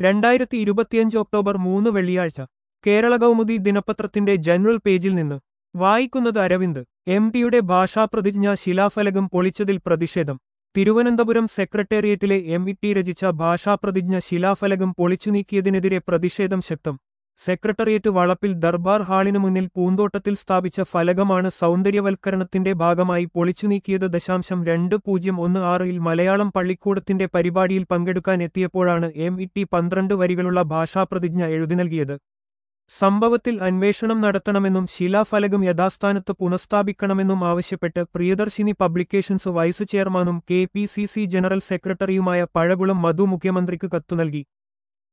രണ്ടായിരത്തി ഇരുപത്തിയഞ്ച് ഒക്ടോബർ മൂന്ന് വെള്ളിയാഴ്ച കേരള കൗമുദി ദിനപത്രത്തിന്റെ ജനറൽ പേജിൽ നിന്ന് വായിക്കുന്നത് അരവിന്ദ് എം പിയുടെ ഭാഷാപ്രതിജ്ഞ ശിലാഫലകം പൊളിച്ചതിൽ പ്രതിഷേധം തിരുവനന്തപുരം സെക്രട്ടേറിയറ്റിലെ എം ഇ ടി രചിച്ച ഭാഷാപ്രതിജ്ഞ ശിലാഫലകം പൊളിച്ചു നീക്കിയതിനെതിരെ പ്രതിഷേധം ശക്തം സെക്രട്ടേറിയറ്റ് വളപ്പിൽ ദർബാർ ഹാളിനു മുന്നിൽ പൂന്തോട്ടത്തിൽ സ്ഥാപിച്ച ഫലകമാണ് സൗന്ദര്യവൽക്കരണത്തിന്റെ ഭാഗമായി പൊളിച്ചു നീക്കിയത് ദശാംശം രണ്ട് പൂജ്യം ഒന്ന് ആറിൽ മലയാളം പള്ളിക്കൂടത്തിന്റെ പരിപാടിയിൽ പങ്കെടുക്കാൻ എത്തിയപ്പോഴാണ് എം ഇ ടി പന്ത്രണ്ട് വരികളുള്ള ഭാഷാപ്രതിജ്ഞ എഴുതി നൽകിയത് സംഭവത്തിൽ അന്വേഷണം നടത്തണമെന്നും ശിലാഫലകം യഥാസ്ഥാനത്ത് പുനഃസ്ഥാപിക്കണമെന്നും ആവശ്യപ്പെട്ട് പ്രിയദർശിനി പബ്ലിക്കേഷൻസ് വൈസ് ചെയർമാനും K P C C general സെക്രട്ടറിയുമായ പഴകുളം മധു മുഖ്യമന്ത്രിക്ക് കത്തു നൽകി